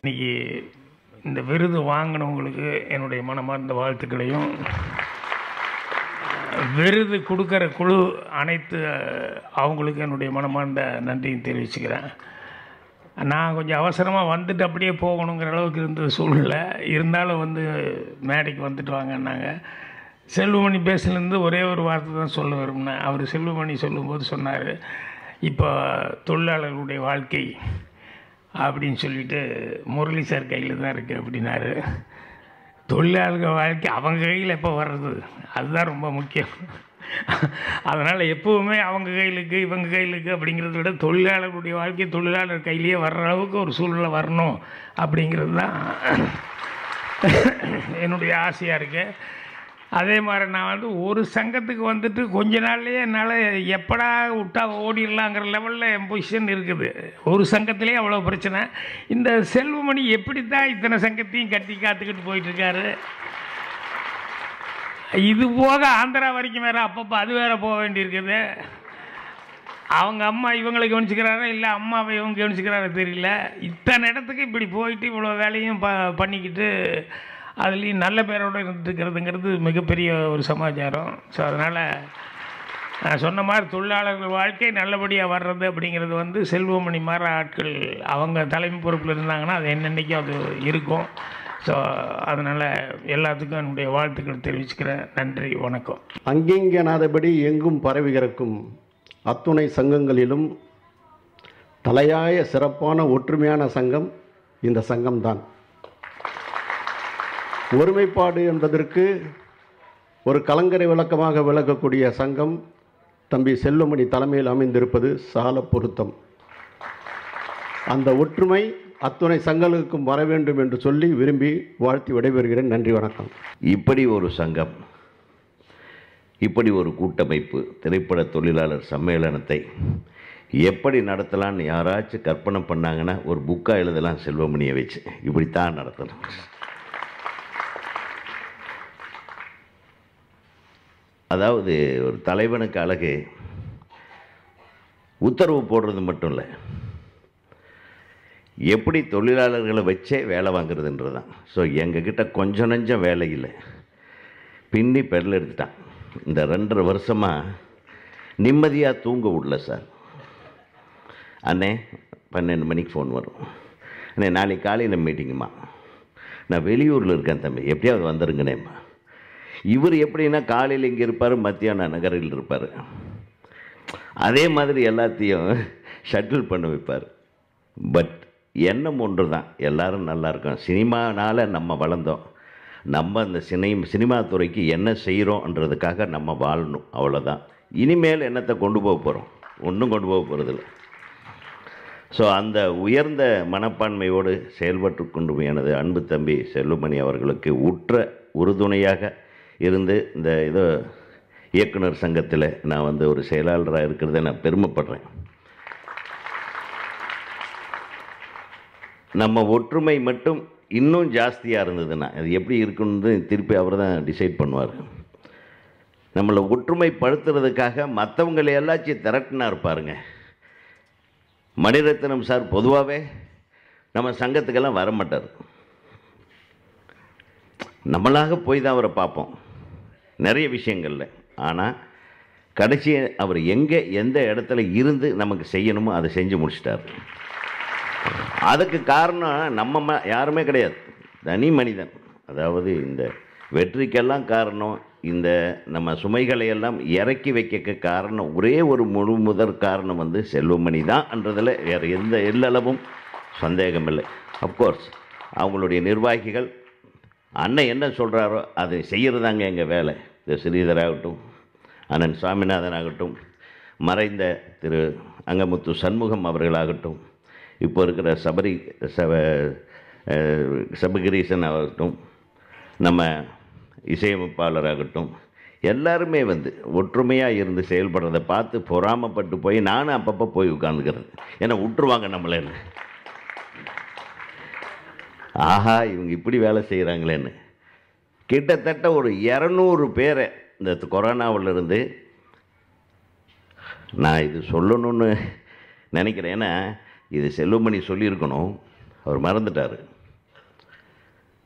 இன்னைக்கு இந்த விருது வாங்கினவங்களுக்கு என்னுடைய மனமார்ந்த வாழ்த்துக்களையும் விருது கொடுக்குற குழு அனைத்து அவங்களுக்கு என்னுடைய மனமார்ந்த நன்றியும் தெரிவிச்சுக்கிறேன் நான் கொஞ்சம் அவசரமாக வந்துட்டு அப்படியே போகணுங்கிற அளவுக்கு இருந்த சூழ்நிலை இருந்தாலும் வந்து மேடைக்கு வந்துட்டு வாங்கன்னாங்க செல்வமணி பேசுலேருந்து ஒரே ஒரு வார்த்தை தான் சொல்ல விரும்பினேன் அவர் செல்வமணி சொல்லும்போது சொன்னார் இப்போ தொழிலாளர்களுடைய வாழ்க்கை அப்படின்னு சொல்லிட்டு முரளி சார் கையில் தான் இருக்குது அப்படின்னாரு தொழிலாளர்கள் வாழ்க்கை அவங்க கையில் எப்போ வர்றது அதுதான் ரொம்ப முக்கியம் அதனால் எப்போவுமே அவங்க கையிலுக்கு இவங்க கையிலுக்கு அப்படிங்கிறத விட தொழிலாளர்களுடைய வாழ்க்கை தொழிலாளர் கையிலேயே வர்ற அளவுக்கு ஒரு சூழ்நிலை வரணும் அப்படிங்கிறது தான் என்னுடைய ஆசையாக இருக்குது அதே மாதிரி நான் வந்து ஒரு சங்கத்துக்கு வந்துட்டு கொஞ்ச நாள்லேயே என்னால் எப்படா விட்டா ஓடிடலாங்கிற லெவலில் என் பொசிஷன் இருக்குது ஒரு சங்கத்திலே அவ்வளோ பிரச்சனை இந்த செல்வமணி எப்படி தான் இத்தனை சங்கத்தையும் கட்டி காத்துக்கிட்டு போயிட்டுருக்காரு இது போக ஆந்திரா வரைக்கும் வேறு அப்பப்போ அது வேறு போக வேண்டியிருக்குது அவங்க அம்மா இவங்களை கவனிச்சுக்கிறாரா இல்லை அம்மாவை இவங்க கவனிச்சுக்கிறாரா தெரியல இத்தனை இடத்துக்கு இப்படி போயிட்டு இவ்வளோ வேலையும் ப பண்ணிக்கிட்டு அதுலேயும் நல்ல பேரோடு இருந்துருக்கிறதுங்கிறது மிகப்பெரிய ஒரு சமாச்சாரம் ஸோ அதனால் நான் சொன்ன மாதிரி தொழிலாளர்கள் வாழ்க்கை நல்லபடியாக வர்றது அப்படிங்கிறது வந்து செல்வமணி மாதிரி ஆட்கள் அவங்க தலைமை பொறுப்பில் இருந்தாங்கன்னா அது என்னென்னைக்கும் அது இருக்கும் ஸோ அதனால் எல்லாத்துக்கும் என்னுடைய வாழ்த்துக்கள் தெரிவிச்சுக்கிறேன் நன்றி வணக்கம் அங்கிங்கனாதபடி எங்கும் பரவி கிடக்கும் அத்துணை சங்கங்களிலும் தலையாய சிறப்பான ஒற்றுமையான சங்கம் இந்த சங்கம்தான் ஒருமைப்பாடு என்பதற்கு ஒரு கலங்கரை விளக்கமாக விளக்கக்கூடிய சங்கம் தம்பி செல்வமணி தலைமையில் அமைந்திருப்பது சால பொருத்தம் அந்த ஒற்றுமை அத்துணை சங்கங்களுக்கும் வர வேண்டும் என்று சொல்லி விரும்பி வாழ்த்தி விடைபெறுகிறேன் நன்றி வணக்கம் இப்படி ஒரு சங்கம் இப்படி ஒரு கூட்டமைப்பு திரைப்பட தொழிலாளர் சம்மேளனத்தை எப்படி நடத்தலாம்னு யாராச்சும் கற்பனை பண்ணாங்கன்னா ஒரு புக்காக எழுதலாம் செல்வமணியை வச்சு இப்படித்தான் நடத்தணும் அதாவது ஒரு தலைவனுக்கு அழகு உத்தரவு போடுறது மட்டும் இல்லை எப்படி தொழிலாளர்களை வச்சே வேலை வாங்குறதுன்றது தான் ஸோ எங்ககிட்ட கொஞ்சம் நஞ்சம் வேலை இல்லை பின்னி பெடல் எடுத்துட்டான் இந்த ரெண்டரை வருஷமாக நிம்மதியாக தூங்க விடல சார் அண்ணே பன்னெண்டு மணிக்கு ஃபோன் வரும் அண்ணே நாளைக்கு காலையில் மீட்டிங்குமா நான் வெளியூரில் இருக்கேன் தம்பி எப்படியாவது வந்துருங்கண்ணேம்மா இவர் எப்படின்னா காலையில் இங்கே இருப்பார் மத்தியானம் நகரில் இருப்பார் அதே மாதிரி எல்லாத்தையும் ஷட்டில் பண்ண வைப்பார் பட் எண்ணம் ஒன்று தான் எல்லோரும் நல்லா இருக்கோம் சினிமானால் நம்ம வளர்ந்தோம் நம்ம அந்த சினி சினிமா துறைக்கு என்ன செய்கிறோன்றதுக்காக நம்ம வாழணும் அவ்வளோதான் இனிமேல் என்னத்தை கொண்டு போக போகிறோம் ஒன்றும் கொண்டு போக போகிறதில்ல ஸோ அந்த உயர்ந்த மனப்பான்மையோடு செயல்பட்டு கொண்டு எனது அன்பு தம்பி செல்லுமணி அவர்களுக்கு உற்ற உறுதுணையாக இருந்து இந்த இதோ இயக்குனர் சங்கத்தில் நான் வந்து ஒரு செயலாளராக இருக்கிறத நான் பெருமைப்படுறேன் நம்ம ஒற்றுமை மட்டும் இன்னும் ஜாஸ்தியாக இருந்ததுன்னா அது எப்படி இருக்குன்னு திருப்பி அவர் தான் டிசைட் பண்ணுவார் நம்மளை ஒற்றுமைப்படுத்துறதுக்காக மற்றவங்களை எல்லாச்சும் திரட்டினா இருப்பாருங்க மணிரத்னம் சார் பொதுவாகவே நம்ம சங்கத்துக்கெல்லாம் வர மாட்டார் நம்மளாக போய் தான் அவரை பார்ப்போம் நிறைய விஷயங்களில் ஆனால் கடைசி அவர் எங்கே எந்த இடத்துல இருந்து நமக்கு செய்யணுமோ அதை செஞ்சு முடிச்சிட்டார் அதுக்கு காரணம் நம்ம ம யாருமே கிடையாது தனி மனிதன் அதாவது இந்த வெற்றிக்கெல்லாம் காரணம் இந்த நம்ம சுமைகளை எல்லாம் இறக்கி வைக்க காரணம் ஒரே ஒரு முழு முதற் காரணம் வந்து செல்வமணி தான்ன்றதில் வேறு எந்த எல்லளவும் சந்தேகம் இல்லை அப்கோர்ஸ் அவங்களுடைய நிர்வாகிகள் அண்ணன் என்ன சொல்கிறாரோ அதை செய்கிறதாங்க எங்கள் வேலை இந்த ஸ்ரீதர் ஆகட்டும் அண்ணன் சுவாமிநாதன் ஆகட்டும் மறைந்த திரு அங்கமுத்து சண்முகம் அவர்களாகட்டும் இப்போ இருக்கிற சபரி சப சபகிரீசன் ஆகட்டும் நம்ம இசையமைப்பாளராகட்டும் எல்லாருமே வந்து ஒற்றுமையாக இருந்து செயல்படுறதை பார்த்து பொறாமப்பட்டு போய் நானும் அப்பப்போ போய் உட்காந்துக்கிறது ஏன்னா விட்டுருவாங்க நம்மளேன்னு ஆஹா இவங்க இப்படி வேலை செய்கிறாங்களேன்னு கிட்டத்தட்ட ஒரு இரநூறு பேரை இந்த கொரோனாவிலிருந்து நான் இது சொல்லணும்னு நினைக்கிறேன் ஏன்னா இது செல்வமணி சொல்லியிருக்கணும் அவர் மறந்துட்டார்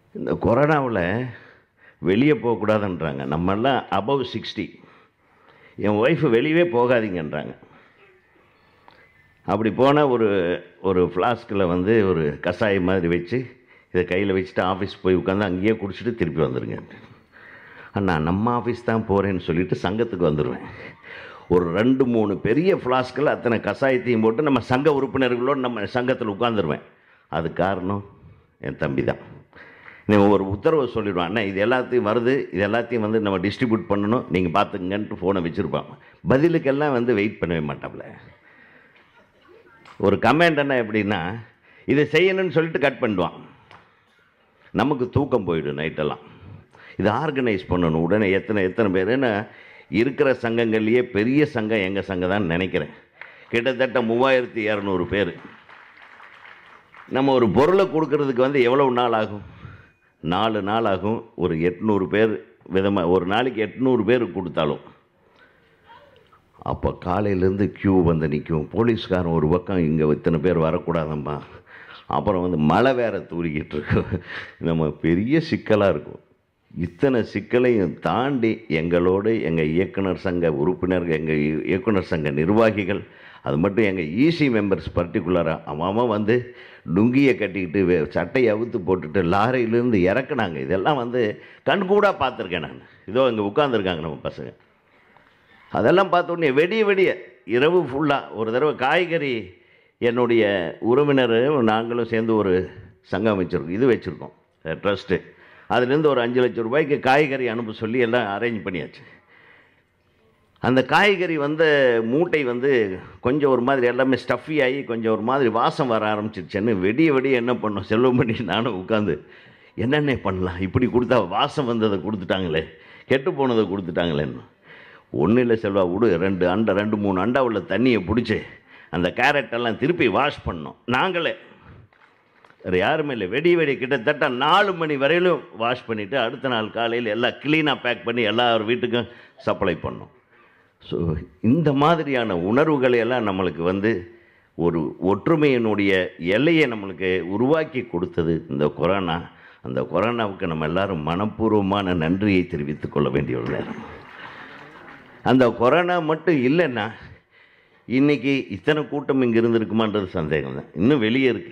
இந்த கொரோனாவில் வெளியே போகக்கூடாதுன்றாங்க நம்மெல்லாம் அபவ் சிக்ஸ்டி என் ஒய்ஃபு வெளியவே போகாதீங்கன்றாங்க அப்படி போனால் ஒரு ஒரு ஃப்ளாஸ்கில் வந்து ஒரு கஷாயம் மாதிரி வச்சு இதை கையில் வச்சுட்டு ஆஃபீஸ் போய் உட்காந்து அங்கேயே குடிச்சிட்டு திருப்பி வந்துடுங்க அண்ணா நம்ம ஆஃபீஸ் தான் போகிறேன்னு சொல்லிட்டு சங்கத்துக்கு வந்துடுவேன் ஒரு ரெண்டு மூணு பெரிய ஃப்ளாஸ்கில் அத்தனை கஷாயத்தையும் போட்டு நம்ம சங்க உறுப்பினர்களோடு நம்ம சங்கத்தில் உட்காந்துருவேன் அது காரணம் என் தம்பி தான் நீ ஒரு உத்தரவை சொல்லிடுவான் அண்ணா இது எல்லாத்தையும் வருது இது எல்லாத்தையும் வந்து நம்ம டிஸ்ட்ரிபியூட் பண்ணணும் நீங்கள் பார்த்துங்கன்ட்டு ஃபோனை வச்சுருப்பான் பதிலுக்கெல்லாம் வந்து வெயிட் பண்ணவே மாட்டாப்புல ஒரு கமெண்ட் என்ன எப்படின்னா இதை செய்யணும்னு சொல்லிட்டு கட் பண்ணுவான் நமக்கு தூக்கம் போயிடும் நைட்டெல்லாம் இதை ஆர்கனைஸ் பண்ணணும் உடனே எத்தனை எத்தனை பேருன்னு இருக்கிற சங்கங்கள்லேயே பெரிய சங்கம் எங்கள் சங்கம் தான் நினைக்கிறேன் கிட்டத்தட்ட மூவாயிரத்தி இரநூறு பேர் நம்ம ஒரு பொருளை கொடுக்கறதுக்கு வந்து எவ்வளவு நாள் ஆகும் நாலு நாள் ஆகும் ஒரு எட்நூறு பேர் விதமாக ஒரு நாளைக்கு எட்நூறு பேர் கொடுத்தாலும் அப்போ காலையிலேருந்து க்யூ வந்து நிற்கும் போலீஸ்காரன் ஒரு பக்கம் இங்கே இத்தனை பேர் வரக்கூடாதம்மா அப்புறம் வந்து மழை வேற தூரிக்கிட்டு இருக்கும் நம்ம பெரிய சிக்கலாக இருக்கும் இத்தனை சிக்கலையும் தாண்டி எங்களோடு எங்கள் இயக்குனர் சங்க உறுப்பினர்கள் எங்கள் இயக்குனர் சங்க நிர்வாகிகள் அது மட்டும் எங்கள் ஈசி மெம்பர்ஸ் பர்டிகுலராக அவன் அவன் வந்து லுங்கியை கட்டிக்கிட்டு வே- சட்டையை அவுத்து போட்டுட்டு லாரியிலேருந்து இறக்குனாங்க இதெல்லாம் வந்து கண்கூடாக பார்த்துருக்கேன் நான் இதோ இங்கே உட்காந்துருக்காங்க நம்ம பசங்க அதெல்லாம் பார்த்த உடனே வெடிய வெடிய இரவு ஃபுல்லாக ஒரு தடவை காய்கறி என்னுடைய உறவினர் நாங்களும் சேர்ந்து ஒரு சங்கம் வச்சுருக்கோம் இது வச்சுருக்கோம் ட்ரஸ்ட்டு அதுலேருந்து ஒரு அஞ்சு லட்சம் ரூபாய்க்கு காய்கறி அனுப்ப சொல்லி எல்லாம் அரேஞ்ச் பண்ணியாச்சு அந்த காய்கறி வந்த மூட்டை வந்து கொஞ்சம் ஒரு மாதிரி எல்லாமே ஸ்டஃபி ஆகி கொஞ்சம் ஒரு மாதிரி வாசம் வர ஆரம்பிச்சிருச்சுன்னு வெடிய வெடிய என்ன பண்ணோம் செல்வம் பண்ணி நானும் உட்காந்து என்னென்ன பண்ணலாம் இப்படி கொடுத்தா வாசம் வந்ததை கொடுத்துட்டாங்களே கெட்டு போனதை கொடுத்துட்டாங்களேன்னு ஒன்றும் இல்லை செல்வா விடு ரெண்டு அண்டை ரெண்டு மூணு அண்டா உள்ள தண்ணியை பிடிச்சி அந்த கேரட் எல்லாம் திருப்பி வாஷ் பண்ணோம் நாங்களே வேறு யாருமே இல்லை வெடி வெடி கிட்டத்தட்ட நாலு மணி வரையிலும் வாஷ் பண்ணிவிட்டு அடுத்த நாள் காலையில் எல்லாம் க்ளீனாக பேக் பண்ணி எல்லார் வீட்டுக்கும் சப்ளை பண்ணோம் ஸோ இந்த மாதிரியான உணர்வுகளை எல்லாம் நம்மளுக்கு வந்து ஒரு ஒற்றுமையினுடைய எல்லையை நம்மளுக்கு உருவாக்கி கொடுத்தது இந்த கொரோனா அந்த கொரோனாவுக்கு நம்ம எல்லாரும் மனப்பூர்வமான நன்றியை தெரிவித்துக் கொள்ள வேண்டிய ஒரு நேரம் அந்த கொரோனா மட்டும் இல்லைன்னா இன்னைக்கு இத்தனை கூட்டம் இங்கே இருந்திருக்குமான்றது சந்தேகம் தான் இன்னும் வெளியே இருக்கு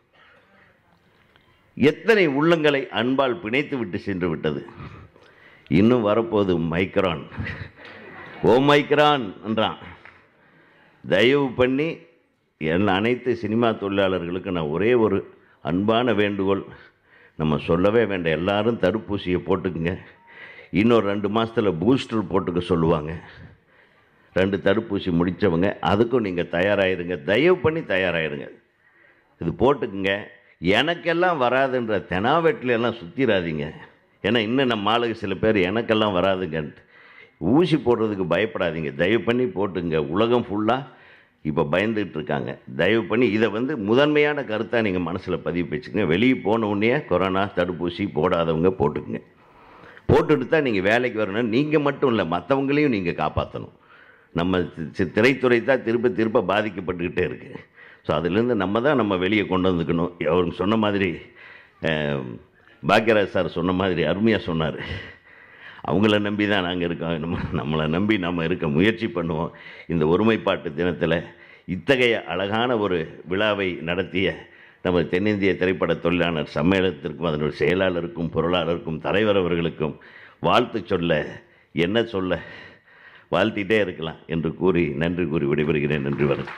எத்தனை உள்ளங்களை அன்பால் பிணைத்து விட்டு சென்று விட்டது இன்னும் வரப்போகுது மைக்ரான் ஓ மைக்ரான் என்றான் தயவு பண்ணி என் அனைத்து சினிமா தொழிலாளர்களுக்கு நான் ஒரே ஒரு அன்பான வேண்டுகோள் நம்ம சொல்லவே வேண்டாம் எல்லாரும் தடுப்பூசியை போட்டுக்குங்க இன்னொரு ரெண்டு மாதத்தில் பூஸ்டர் போட்டுக்க சொல்லுவாங்க ரெண்டு தடுப்பூசி முடித்தவங்க அதுக்கும் நீங்கள் தயாராகிருங்க தயவு பண்ணி தயாராகிருங்க இது போட்டுக்குங்க எனக்கெல்லாம் வராதுன்ற தெனாவெட்டில எல்லாம் சுற்றிடாதீங்க ஏன்னா இன்னும் நம்ம ஆளுங்க சில பேர் எனக்கெல்லாம் வராதுங்கன்ட்டு ஊசி போடுறதுக்கு பயப்படாதீங்க தயவு பண்ணி போட்டுங்க உலகம் ஃபுல்லாக இப்போ பயந்துகிட்டு இருக்காங்க தயவு பண்ணி இதை வந்து முதன்மையான கருத்தாக நீங்கள் மனசில் பதிவு வச்சுக்கங்க வெளியே போன உடனே கொரோனா தடுப்பூசி போடாதவங்க போட்டுக்குங்க போட்டுட்டு தான் நீங்கள் வேலைக்கு வரணும் நீங்கள் மட்டும் இல்லை மற்றவங்களையும் நீங்கள் காப்பாற்றணும் நம்ம தி- தி- திரைத்துறை தான் திரும்ப திரும்ப பாதிக்கப்பட்டுக்கிட்டே இருக்குது ஸோ அதுலேருந்து நம்ம தான் நம்ம வெளியே கொண்டு வந்துக்கணும் அவருக்கு சொன்ன மாதிரி அஹ், பாக்யராஜ் சார் சொன்ன மாதிரி அருமையாக சொன்னார் அவங்கள நம்பி தான் நாங்கள் இருக்கோம் நம்ம நம்மளை நம்பி நம்ம இருக்க முயற்சி பண்ணுவோம் இந்த ஒருமைப்பாட்டு தினத்தில் இத்தகைய அழகான ஒரு விழாவை நடத்திய நம்ம தென்னிந்திய திரைப்பட தொழிலாளர் சம்மேளனத்திற்கும் அதனுடைய செயலாளருக்கும் பொருளாளருக்கும் தலைவர் அவர்களுக்கும் வாழ்த்து சொல்ல என்ன சொல்ல வாழ்த்திட்டே இருக்கலாம் என்று கூறி நன்றி கூறி விடைபெறுகிறேன் நன்றி வணக்கம்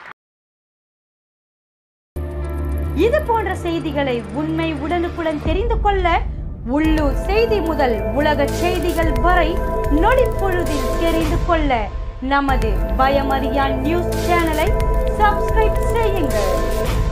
இது போன்ற செய்திகளை உண்மை உடனுக்குடன் தெரிந்து கொள்ள உள்ளூர் செய்தி முதல் உலக செய்திகள் வரை நொடிப்பொழுதில் தெரிந்து கொள்ள நமது பயமறியான் நியூஸ் சேனலை சப்ஸ்கிரைப் செய்யுங்கள்